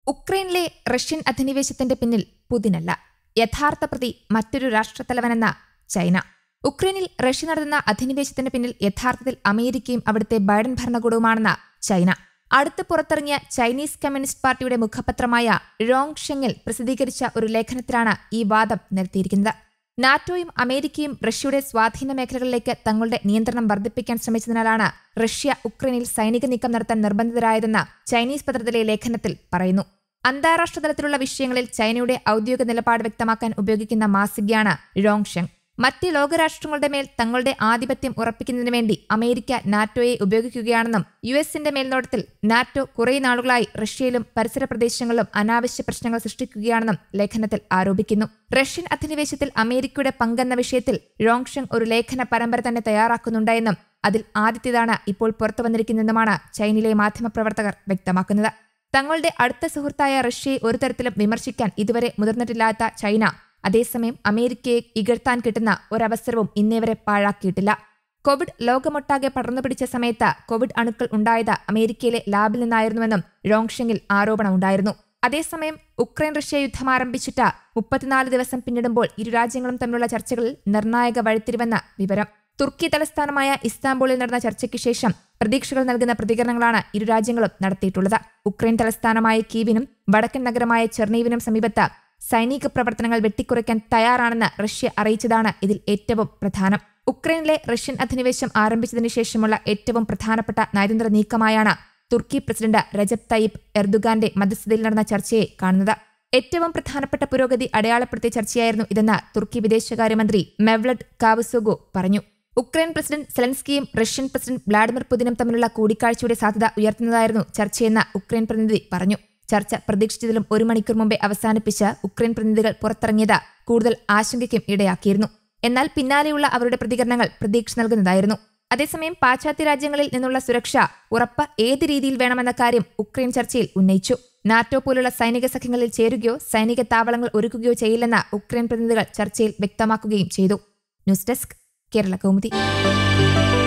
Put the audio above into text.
ഉക്രൈനിലെ Russian അധിനിവേശത്തിന്റെ പിന്നിൽ പുതിനല്ല യഥാർത്ഥ പ്രതി മറ്റൊരു രാഷ്ട്രത്തലവനെന്ന ചൈന ഉക്രൈനിൽ റഷ്യ നടത്തുന്ന അധിനിവേശത്തിന് പിന്നിൽ യഥാർത്ഥത്തിൽ അമേരിക്കയും അവിടുത്തെ ബൈഡൻ ഭരണകൂടവുമാണെന്ന ചൈന അടുത്ത് പുറത്തിറങ്ങിയ ചൈനീസ് കമ്മ്യൂണിസ്റ്റ് പാർട്ടിയുടെ മുഖപത്രമായ റോങ് ഷെങ്ങിൽ പ്രസിദ്ധീകരിച്ച ഒരു ലേഖനത്തിലാണ് ഈ വാദം നിരത്തിയിരിക്കുന്നത് നാറ്റോയും അമേരിക്കയും റഷ്യയുടെ സ്വാധീന മേഖലകളിലേക്ക് തങ്ങളുടെ നിയന്ത്രണം വർദ്ധിപ്പിക്കാൻ ശ്രമിച്ചതിനാലാണ് റഷ്യ ഉക്രൈനിൽ സൈനിക നീക്കം നടത്താൻ നിർബന്ധിതരായതെന്ന് ചൈനീസ് പത്രത്തിലെ ലേഖനത്തിൽ പറയുന്നു അന്താരാഷ്ട്ര തലത്തിലുള്ള വിഷയങ്ങളിൽ ചൈനയുടെ ഔദ്യോഗിക നിലപാട് വ്യക്തമാക്കാൻ ഉപയോഗിക്കുന്ന മാസികയാണ് റോങ്ഷെങ് മറ്റ് ലോകരാഷ്ട്രങ്ങളുടെ മേൽ തങ്ങളുടെ ആധിപത്യം ഉറപ്പിക്കുന്നതിന് വേണ്ടി അമേരിക്ക നാറ്റോയെ ഉപയോഗിക്കുകയാണെന്നും യു എസിന്റെ മേൽനോട്ടത്തിൽ നാറ്റോ കുറേ നാളുകളായി റഷ്യയിലും പരിസര പ്രദേശങ്ങളിലും അനാവശ്യ പ്രശ്നങ്ങൾ സൃഷ്ടിക്കുകയാണെന്നും ലേഖനത്തിൽ ആരോപിക്കുന്നു റഷ്യൻ അധിനിവേശത്തിൽ അമേരിക്കയുടെ പങ്കെന്ന വിഷയത്തിൽ റോങ്ഷെങ് ഒരു ലേഖന പരമ്പര തന്നെ തയ്യാറാക്കുന്നുണ്ടെന്നും അതിൽ ആദ്യത്തേതാണ് ഇപ്പോൾ പുറത്തു വന്നിരിക്കുന്നതെന്നുമാണ് ചൈനയിലെ മാധ്യമപ്രവർത്തകർ വ്യക്തമാക്കുന്നത് തങ്ങളുടെ അടുത്ത സുഹൃത്തായ റഷ്യയെ ഒരു തരത്തിലും വിമർശിക്കാൻ ഇതുവരെ മുതിർന്നിട്ടില്ലാത്ത ചൈന അതേസമയം അമേരിക്കയെ ഇകഴ്ത്താൻ കിട്ടുന്ന ഒരവസരവും ഇന്നേവരെ പാഴാക്കിയിട്ടില്ല കോവിഡ് ലോകമൊട്ടാകെ പടർന്നു പിടിച്ച സമയത്ത് കോവിഡ് അണുക്കൾ ഉണ്ടായത് അമേരിക്കയിലെ ലാബിൽ നിന്നായിരുന്നുവെന്നും റോങ്ഷെങ്ങിൽ ആരോപണമുണ്ടായിരുന്നു അതേസമയം ഉക്രൈൻ റഷ്യ യുദ്ധം ആരംഭിച്ചിട്ട് മുപ്പത്തിനാല് ദിവസം പിന്നിടുമ്പോൾ ഇരു രാജ്യങ്ങളും തമ്മിലുള്ള ചർച്ചകളിൽ നിർണായക വഴിത്തിരിവെന്ന വിവരം തുർക്കി തലസ്ഥാനമായ ഇസ്താംബൂളിൽ നടന്ന ചർച്ചയ്ക്ക് ശേഷം പ്രതീക്ഷകൾ നൽകുന്ന പ്രതികരണങ്ങളാണ് ഇരു രാജ്യങ്ങളും നടത്തിയിട്ടുള്ളത് ഉക്രൈൻ തലസ്ഥാനമായ കീവിനും വടക്കൻ നഗരമായ ചെർണീവിനും സമീപത്ത് സൈനിക പ്രവർത്തനങ്ങൾ വെട്ടിക്കുറയ്ക്കാൻ തയ്യാറാണെന്ന് റഷ്യ അറിയിച്ചതാണ് ഇതിൽ ഏറ്റവും പ്രധാനം ഉക്രൈനിലെ റഷ്യൻ അധിനിവേശം ആരംഭിച്ചതിനു ശേഷമുള്ള ഏറ്റവും പ്രധാനപ്പെട്ട നയതന്ത്ര നീക്കമായാണ് തുർക്കി പ്രസിഡന്റ് രജബ് തയ്യിബ് എർദുഗാന്റെ മധ്യസ്ഥതയിൽ നടന്ന ചർച്ചയെ കാണുന്നത് ഏറ്റവും പ്രധാനപ്പെട്ട പുരോഗതി അടയാളപ്പെടുത്തിയ ചർച്ചയായിരുന്നു ഇതെന്ന് തുർക്കി വിദേശകാര്യമന്ത്രി മെവ്ലഡ് കാവുസോഗോ പറഞ്ഞു ഉക്രൈൻ പ്രസിഡന്റ് സെലൻസ്കിയും റഷ്യൻ പ്രസിഡന്റ് വ്ളാഡിമിർ പുതിനും തമ്മിലുള്ള കൂടിക്കാഴ്ചയുടെ സാധ്യത ഉയർത്തുന്നതായിരുന്നു ചർച്ചയെന്ന് ഉക്രൈൻ പ്രതിനിധി പറഞ്ഞു ചർച്ച പ്രതീക്ഷിച്ചതിലും ഒരു മണിക്കൂർ മുമ്പേ അവസാനിപ്പിച്ച് ഉക്രൈൻ പ്രതിനിധികൾ പുറത്തിറങ്ങിയത് കൂടുതൽ ആശങ്കയ്ക്കും ഇടയാക്കിയിരുന്നു എന്നാൽ പിന്നാലെയുള്ള അവരുടെ പ്രതികരണങ്ങൾ പ്രതീക്ഷ നൽകുന്നതായിരുന്നു അതേസമയം പാശ്ചാത്യ രാജ്യങ്ങളിൽ നിന്നുള്ള സുരക്ഷ ഉറപ്പ് ഏത് രീതിയിൽ വേണമെന്ന കാര്യം ഉക്രൈൻ ചർച്ചയിൽ ഉന്നയിച്ചു നാറ്റോ പോലുള്ള സൈനിക സഖ്യങ്ങളിൽ ചേരുകയോ സൈനിക താവളങ്ങൾ ഒരുക്കുകയോ ചെയ്യില്ലെന്ന് ഉക്രൈൻ പ്രതിനിധികൾ ചർച്ചയിൽ വ്യക്തമാക്കുകയും ചെയ്തു ന്യൂസ് ഡെസ്ക് കേരള കൗമുദി